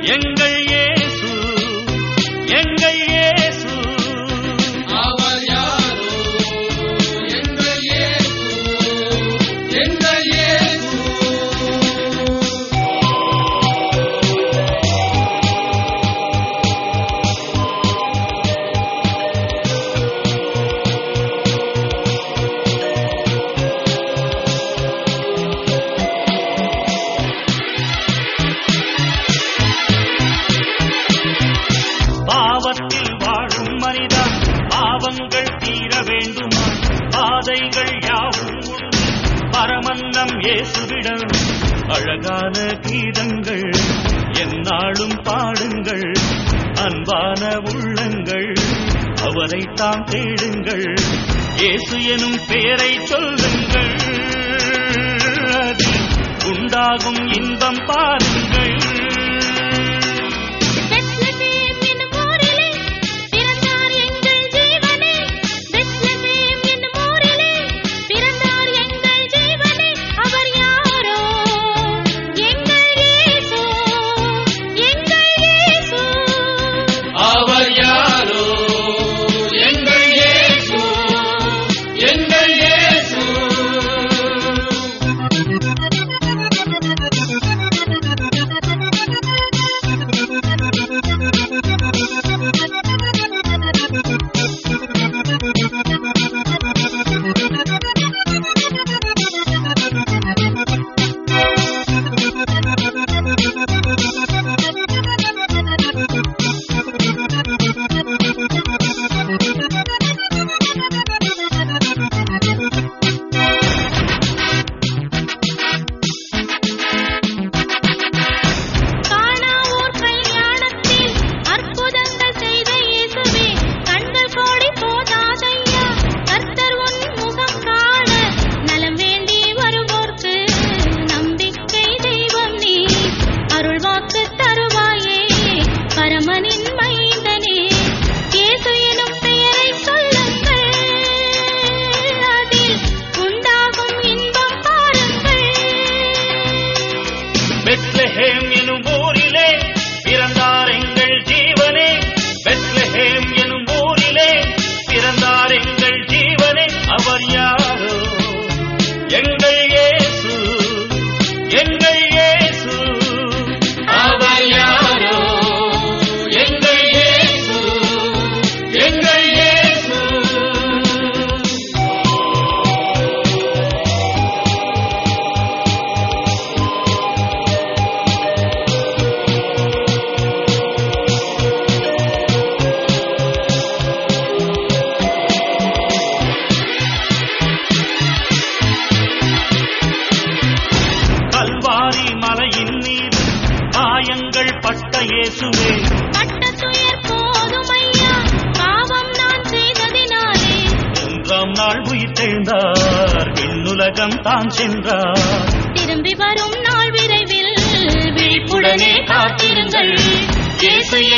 எங்கள் இயேசு எங்கள் இயேசு அவர் யாரோ எங்கள் இயேசு எங்கள் இயேசு பாவத்தில் வாழும் மனிதா பாவங்கள் தீர வேண்டுமா பாதைகள் யாவும் உண்டு பரமன்னம் இயேசுவிடம் அழகான கீதங்கள் எந்நாளும் பாடுங்கள் அன்பான உள்ளங்கள் அவரை தாம் தேடுங்கள் இயேசு எனும் பெயரை சொல்லுங்கள் அதில் உண்டாகும் இன்பம் பாருங்கள் பெத்லகேம் என்னும் ஊரிலே பிறந்தார் எங்கள் ஜீவனே பெத்லகேம் என்னும் ஊரிலே பிறந்தார் எங்கள் ஜீவனே அவர் யாரோ எங்கள் இயேசு எங்கள் இயேசு அவர் யாரோ எங்கள் இயேசு எங்கள் இயேசு காணாவூர் கல்யாணத்தில் அற்புதங்கள் செய்த இயேசுவே கண்கள் கோடி போதாதையா கர்த்தர் உன் முகம் காண நலம் வேண்டி வருவோர்க்கு நம்பிக்கை தெய்வம் நீ அருள் வாக்கு தருவாயே பரமனின் மைந்தனே இயேசு எனும் பெயரை சொல்லுங்கள் அதில் உண்டாகும் இன்பம் பாருங்கள் பெத்லஹேம் எனும் ஊரிலே பிறந்தார் எங்கள் ஜீவனே பெத்லஹேம் எனும் ஊரிலே பிறந்தார் எங்கள் ஜீவனே அவர் யாரோ எங்கள் இயேசு எங்கள் இயேசு அவர் யாரோ எங்கள் இயேசு எங்கள் இயேசு கல்வாரி மலையின் மீது காயங்கள் பட்ட இயேசுவே பட்ட துயர் போதும் ஐயா பாவம் நான் செய்ததினாலே மூன்றாம் நாள் உயிர்த்தெழுந்தார் விண்ணுலகம் தான் சென்றார் திரும்பி வரும் நாள் விரைவில் விழிப்புடனே காத்திருங்கள் இயேசு